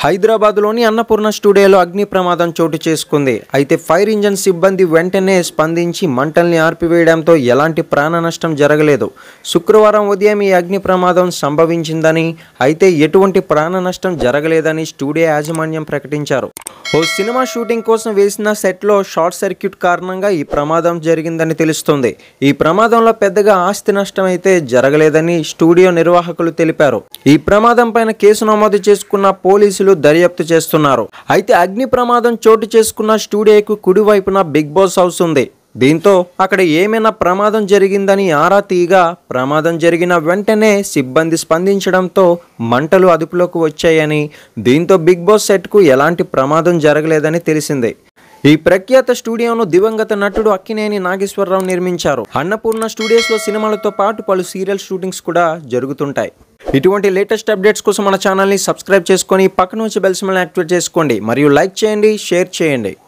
హైదరాబాద్లోని అన్నపూర్ణ స్టూడియోలో అగ్ని ప్రమాదం చోటు చేసుకుంది అయితే ఫైర్ ఇంజన్ సిబ్బంది వెంటనే స్పందించి మంటల్ని ఆర్పివేయడంతో ఎలాంటి ప్రాణ నష్టం జరగలేదు శుక్రవారం ఉదయం ఈ అగ్ని ప్రమాదం సంభవించిందని అయితే ఎటువంటి ప్రాణ నష్టం జరగలేదని స్టూడియో యాజమాన్యం ప్రకటించారు ఓ సినిమా షూటింగ్ కోసం వేసిన సెట్లో షార్ట్ సర్క్యూట్ కారణంగా ఈ ప్రమాదం జరిగిందని తెలుస్తుంది ఈ ప్రమాదంలో పెద్దగా ఆస్తి నష్టం అయితే జరగలేదని స్టూడియో నిర్వాహకులు తెలిపారు ఈ ప్రమాదం పైన కేసు నమోదు చేసుకున్న పోలీసులు దర్యాప్తు చేస్తున్నారు అయితే అగ్ని ప్రమాదం చోటు చేసుకున్న స్టూడియోకు కుడివైపున బిగ్ బాస్ హౌస్ ఉంది దీంతో అక్కడ ఏమైనా ప్రమాదం జరిగిందని ఆరా తీయగా ప్రమాదం జరిగిన వెంటనే సిబ్బంది స్పందించడంతో మంటలు అదుపులోకి వచ్చాయని దీంతో బిగ్ బాస్ సెట్కు ఎలాంటి ప్రమాదం జరగలేదని తెలిసిందే ఈ ప్రఖ్యాత స్టూడియోను దివంగత నటుడు అక్కినేని నాగేశ్వరరావు నిర్మించారు అన్నపూర్ణ స్టూడియోస్లో సినిమాలతో పాటు పలు సీరియల్ షూటింగ్స్ కూడా జరుగుతుంటాయి ఇటువంటి లేటెస్ట్ అప్డేట్స్ కోసం మన ఛానల్ని సబ్స్క్రైబ్ చేసుకొని పక్కన వచ్చి బెల్ సింబల్ని యాక్టివేట్ చేసుకోండి మరియు లైక్ చేయండి షేర్ చేయండి